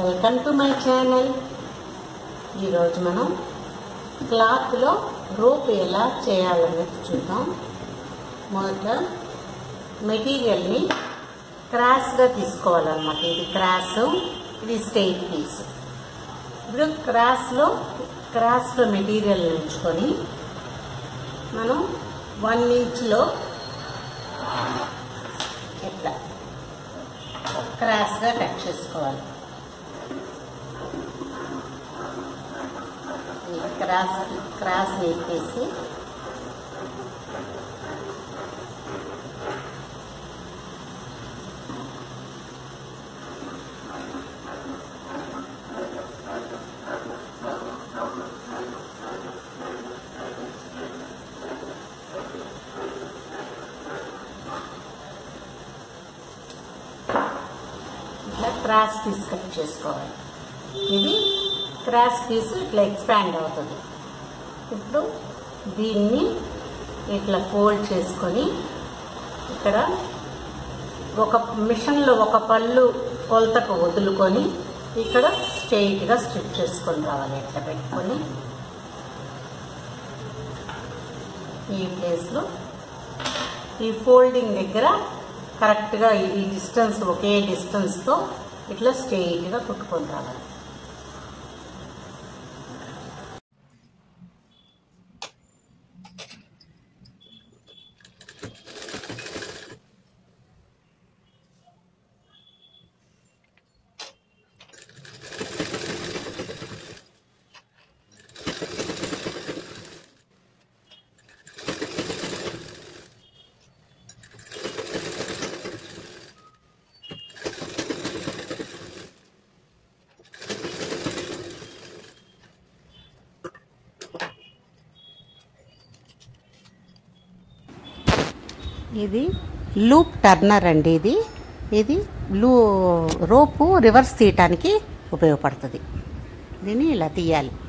welcome to my channel ఈరోజు మనం క్లాత్లో రోప్ ఎలా చేయాలనేది చూద్దాం మొదట మెటీరియల్ని క్రాస్గా తీసుకోవాలన్నమాట ఇది క్రాస్ ఇది స్టెయిట్ పీస్ ఇప్పుడు క్రాస్లో క్రాస్లో మెటీరియల్ ఉంచుకొని మనం వన్ ఇంచ్లో ఇట్లా క్రాస్గా కట్ చేసుకోవాలి ఈ క్రాస్ క్రాస్ ఎత్తేసి ఇట్లా క్రాస్ పీస్ కట్ చేసుకోవాలి ఇది క్రాస్ పీస్ ఇట్లా ఎక్స్పాండ్ అవుతుంది ఇప్పుడు దీన్ని ఇట్లా ఫోల్డ్ చేసుకొని ఇక్కడ ఒక మిషన్లో ఒక పళ్ళు కొలతకు వదులుకొని ఇక్కడ స్ట్రెయిట్గా స్టిచ్ చేసుకొని రావాలి ఇట్లా పెట్టుకొని ఈ ప్లేస్లో ఈ ఫోల్డింగ్ దగ్గర కరెక్ట్గా ఈ డిస్టెన్స్ ఒకే డిస్టెన్స్తో ఇట్లా స్ట్రెయిట్గా కుట్టుకొని రావాలి ఇది లూప్ టర్నర్ అండి ఇది ఇది లూ రోపు రివర్స్ తీయటానికి ఉపయోగపడుతుంది దీన్ని ఇలా తీయాలి